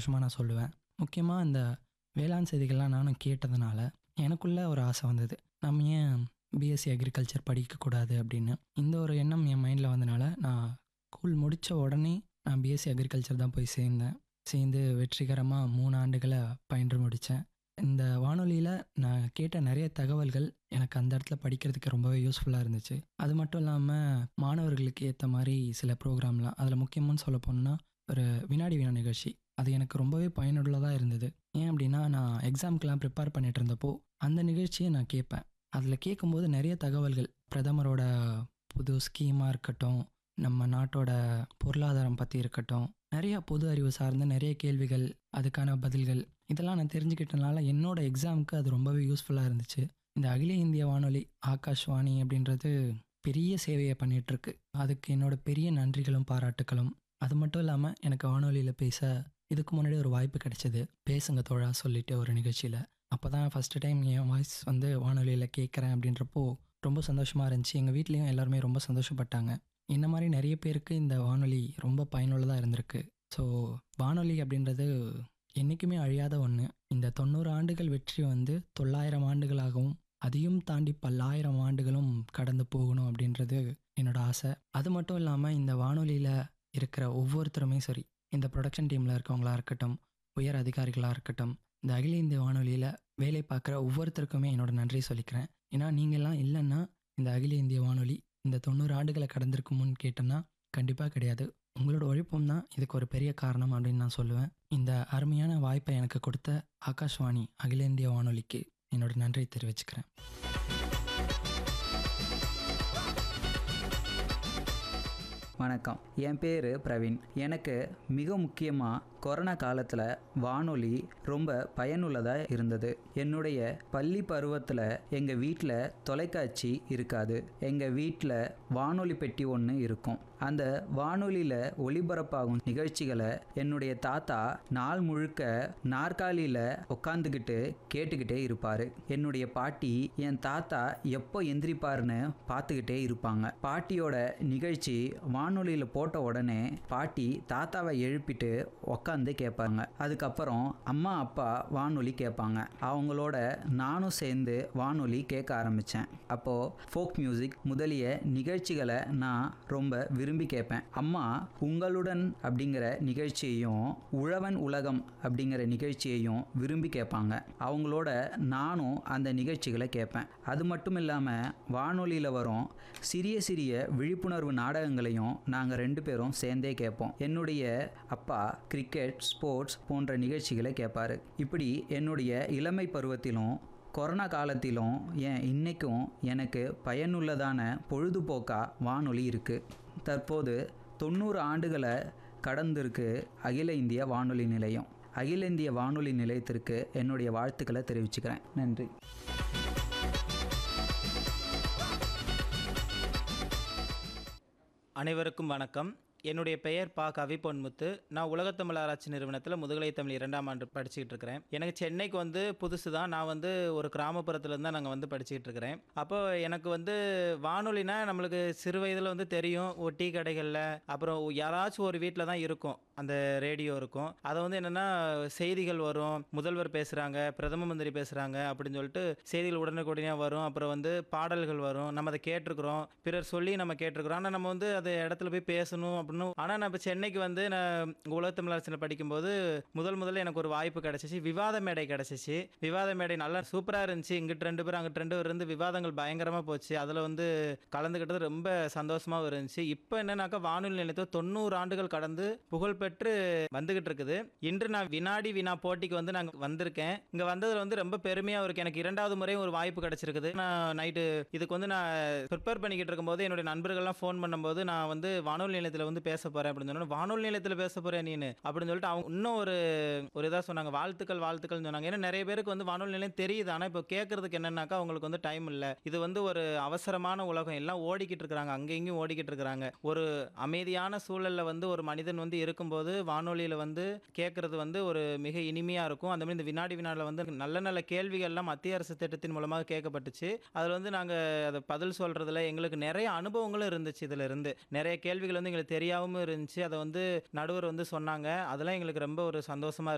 சந்தோஷமாக நான் சொல்லுவேன் முக்கியமாக இந்த வேளாண் செய்திகள்லாம் நானும் கேட்டதுனால எனக்குள்ள ஒரு ஆசை வந்தது நம்ம ஏன் பிஎஸ்சி அக்ரிகல்ச்சர் படிக்கக்கூடாது அப்படின்னு இந்த ஒரு எண்ணம் என் மைண்டில் வந்தனால நான் ஸ்கூல் முடித்த உடனே நான் பிஎஸ்சி அக்ரிகல்ச்சர் தான் போய் சேர்ந்தேன் சேர்ந்து வெற்றிகரமாக மூணு ஆண்டுகளை பயின்று முடித்தேன் இந்த வானொலியில் நான் கேட்ட நிறைய தகவல்கள் எனக்கு அந்த இடத்துல படிக்கிறதுக்கு ரொம்பவே யூஸ்ஃபுல்லாக இருந்துச்சு அது மட்டும் இல்லாமல் மாணவர்களுக்கு ஏற்ற மாதிரி சில ப்ரோக்ராம்லாம் அதில் முக்கியமாக சொல்ல போனோம்னா ஒரு வினாடி வினா நிகழ்ச்சி அது எனக்கு ரொம்பவே பயனுள்ளதாக இருந்தது ஏன் அப்படின்னா நான் எக்ஸாம்க்கெலாம் ப்ரிப்பேர் பண்ணிட்டு இருந்தப்போ அந்த நிகழ்ச்சியை நான் கேட்பேன் அதில் கேட்கும்போது நிறைய தகவல்கள் பிரதமரோட புது ஸ்கீமாக இருக்கட்டும் நம்ம நாட்டோட பொருளாதாரம் பற்றி இருக்கட்டும் நிறைய பொது அறிவு சார்ந்த நிறைய கேள்விகள் அதுக்கான பதில்கள் இதெல்லாம் நான் தெரிஞ்சுக்கிட்டனால என்னோட எக்ஸாமுக்கு அது ரொம்பவே யூஸ்ஃபுல்லாக இருந்துச்சு இந்த அகில இந்திய வானொலி ஆகாஷ்வாணி அப்படின்றது பெரிய சேவையை பண்ணிட்டு இருக்கு அதுக்கு என்னோட பெரிய நன்றிகளும் பாராட்டுகளும் அது மட்டும் இல்லாமல் எனக்கு வானொலியில் பேச இதுக்கு முன்னாடி ஒரு வாய்ப்பு கிடைச்சது பேசுங்க தோழா சொல்லிட்டு ஒரு நிகழ்ச்சியில் அப்போ தான் ஃபஸ்ட்டு டைம் என் வாய்ஸ் வந்து வானொலியில் கேட்குறேன் அப்படின்றப்போ ரொம்ப சந்தோஷமாக இருந்துச்சு எங்கள் வீட்லேயும் எல்லாருமே ரொம்ப சந்தோஷப்பட்டாங்க இந்த மாதிரி நிறைய பேருக்கு இந்த வானொலி ரொம்ப பயனுள்ளதாக இருந்திருக்கு ஸோ வானொலி அப்படின்றது என்றைக்குமே அழியாத ஒன்று இந்த தொண்ணூறு ஆண்டுகள் வெற்றி வந்து தொள்ளாயிரம் ஆண்டுகளாகவும் அதையும் தாண்டி பல்லாயிரம் ஆண்டுகளும் கடந்து போகணும் அப்படின்றது என்னோட ஆசை அது மட்டும் இல்லாமல் இந்த வானொலியில் இருக்கிற ஒவ்வொருத்தருமே சரி இந்த ப்ரொடக்ஷன் டீமில் இருக்கவங்களா இருக்கட்டும் உயர் அதிகாரிகளாக இருக்கட்டும் இந்த அகில இந்திய வானொலியில் வேலை பார்க்குற ஒவ்வொருத்தருக்குமே என்னோட நன்றி சொல்லிக்கிறேன் ஏன்னா நீங்கள்லாம் இல்லைன்னா இந்த அகில இந்திய வானொலி இந்த தொண்ணூறு ஆண்டுகளை கடந்திருக்குமுன்னு கேட்டோன்னா கண்டிப்பாக கிடையாது உங்களோட உழைப்பும் தான் இதுக்கு ஒரு பெரிய காரணம் அப்படின்னு நான் சொல்லுவேன் இந்த அருமையான வாய்ப்பை எனக்கு கொடுத்த ஆகாஷ்வாணி அகில இந்திய வானொலிக்கு என்னோட நன்றி தெரிவிச்சுக்கிறேன் வணக்கம் என் பேர் பிரவீன் எனக்கு மிக முக்கியமாக கொரோனா காலத்தில் வானொலி ரொம்ப பயனுள்ளதாக இருந்தது என்னுடைய பள்ளி பருவத்தில் எங்கள் வீட்டில் தொலைக்காட்சி இருக்காது எங்கள் வீட்டில் வானொலி பெட்டி ஒன்று இருக்கும் அந்த வானொலியில் ஒளிபரப்பாகும் நிகழ்ச்சிகளை என்னுடைய தாத்தா நாள் முழுக்க நாற்காலியில் உட்காந்துக்கிட்டு கேட்டுக்கிட்டே இருப்பார் என்னுடைய பாட்டி என் தாத்தா எப்போ எந்திரிப்பாருன்னு பார்த்துக்கிட்டே இருப்பாங்க பாட்டியோட நிகழ்ச்சி வானொலியில் போட்ட உடனே பாட்டி தாத்தாவை எழுப்பிட்டு உக்காந்து கேட்பாங்க அதுக்கப்புறம் அம்மா அப்பா வானொலி கேட்பாங்க அவங்களோட நானும் சேர்ந்து வானொலி கேட்க ஆரம்பித்தேன் அப்போது ஃபோக் மியூசிக் முதலிய நிகழ்ச்சிகளை நான் ரொம்ப விரும்பி கேட்பேன் அம்மா உங்களுடன் அப்படிங்கிற நிகழ்ச்சியையும் உழவன் உலகம் அப்படிங்கிற நிகழ்ச்சியையும் விரும்பி கேட்பாங்க அவங்களோட நானும் அந்த நிகழ்ச்சிகளை கேட்பேன் அது மட்டும் இல்லாமல் வானொலியில் வரும் சிறிய சிறிய விழிப்புணர்வு நாடகங்களையும் நாங்கள் ரெண்டு பேரும் சேர்ந்தே கேட்போம் என்னுடைய அப்பா கிரிக்கெட் ஸ்போர்ட்ஸ் போன்ற நிகழ்ச்சிகளை கேட்பாரு இப்படி என்னுடைய இளமை பருவத்திலும் கொரோனா காலத்திலும் ஏன் இன்னைக்கும் எனக்கு பயனுள்ளதான பொழுதுபோக்கா வானொலி இருக்குது தற்போது தொண்ணூறு ஆண்டுகளை கடந்திருக்கு அகில இந்திய வானொலி நிலையம் அகில இந்திய வானொலி நிலையத்திற்கு என்னுடைய வாழ்த்துக்களை தெரிவிச்சுக்கிறேன் நன்றி அனைவருக்கும் வணக்கம் என்னுடைய பெயர் பா கவி பொன்முத்து நான் உலகத்தமிழ் ஆராய்ச்சி நிறுவனத்தில் முதுகலை தமிழ் இரண்டாம் ஆண்டு படிச்சுக்கிட்டு இருக்கிறேன் எனக்கு சென்னைக்கு வந்து புதுசு தான் நான் வந்து ஒரு கிராமப்புறத்துல தான் நாங்கள் வந்து படிச்சுக்கிட்டு இருக்கிறேன் அப்போ எனக்கு வந்து வானொலினா நம்மளுக்கு சிறு வயதில் வந்து தெரியும் ஒரு டீ கடைகளில் அப்புறம் யாராச்சும் ஒரு வீட்டில் தான் இருக்கும் அந்த ரேடியோ இருக்கும் அதை வந்து என்னென்னா செய்திகள் வரும் முதல்வர் பேசுகிறாங்க பிரதம மந்திரி பேசுகிறாங்க அப்படின்னு சொல்லிட்டு செய்திகள் உடனுக்குடனே வரும் அப்புறம் வந்து பாடல்கள் வரும் நம்ம அதை கேட்டிருக்கிறோம் பிறர் சொல்லி நம்ம கேட்டிருக்கிறோம் ஆனால் நம்ம வந்து அது இடத்துல போய் பேசணும் அப்படின்னு ஆனால் நான் இப்போ சென்னைக்கு வந்து நான் உலக தமிழரசில் படிக்கும்போது முதல் முதல்ல எனக்கு ஒரு வாய்ப்பு கிடச்சிச்சு விவாத மேடை கிடச்சிச்சு விவாத மேடை நல்லா சூப்பராக இருந்துச்சு இங்கிட்டு ரெண்டு பேர் அங்கிட்டு ரெண்டு பேர் இருந்து விவாதங்கள் பயங்கரமாக போச்சு அதில் வந்து கலந்துக்கிட்டது ரொம்ப சந்தோஷமாகவும் இருந்துச்சு இப்போ என்னன்னாக்கா வானொலி நிலையத்தில் தொண்ணூறு ஆண்டுகள் கடந்து புகழ்பெற்று வந்துகிட்டு இருக்குது இன்று நான் வினாடி வினா போட்டிக்கு வந்து நாங்கள் வந்திருக்கேன் இங்கே வந்ததில் வந்து ரொம்ப பெருமையாக இருக்கு எனக்கு இரண்டாவது முறை ஒரு வாய்ப்பு கிடைச்சிருக்குது நான் நைட்டு இதுக்கு வந்து நான் ப்ரிப்பேர் பண்ணிக்கிட்டு இருக்கும்போது என்னுடைய நண்பர்கள்லாம் ஃபோன் பண்ணும்போது நான் வந்து வானொலி நிலையத்தில் வந்து பேச போகிறேன் அப்படின்னு சொன்னோம் வானொலி நிலையத்தில் பேச போகிறேன் நீனு அப்படின்னு சொல்லிட்டு அவங்க இன்னும் ஒரு ஒரு இதாக சொன்னாங்க வாழ்த்துக்கள் வாழ்த்துக்கள்னு சொன்னாங்க ஏன்னா நிறைய பேருக்கு வந்து வானொலி நிலையம் தெரியுது ஆனால் இப்போ கேட்கறதுக்கு என்னன்னாக்கா அவங்களுக்கு வந்து டைம் இல்லை இது வந்து ஒரு அவசரமான உலகம் எல்லாம் ஓடிக்கிட்டு இருக்கிறாங்க அங்கே இங்கேயும் ஓடிக்கிட்டு இருக்கிறாங்க ஒரு அமைதியான சூழலில் வந்து ஒரு மனிதன் வந்து இருக்கும்போது வானொலியில் வந்து கேட்கறது வந்து ஒரு மிக இனிமையாக இருக்கும் அந்த மாதிரி இந்த வினாடி வினாடில் வந்து நல்ல நல்ல கேள்விகள்லாம் மத்திய அரசு திட்டத்தின் மூலமாக கேட்கப்பட்டுச்சு அதில் வந்து நாங்கள் அதை பதில் சொல்கிறதுல எங்களுக்கு நிறைய அனுபவங்களும் இருந்துச்சு இதில் இருந்து நிறைய கேள்விகள் வந்து எங்களுக்கு தெரியாமல் இருந்துச்சு அதை வந்து நடுவர் வந்து சொன்னாங்க அதெல்லாம் எங்களுக்கு ரொம்ப ஒரு சந்தோஷமாக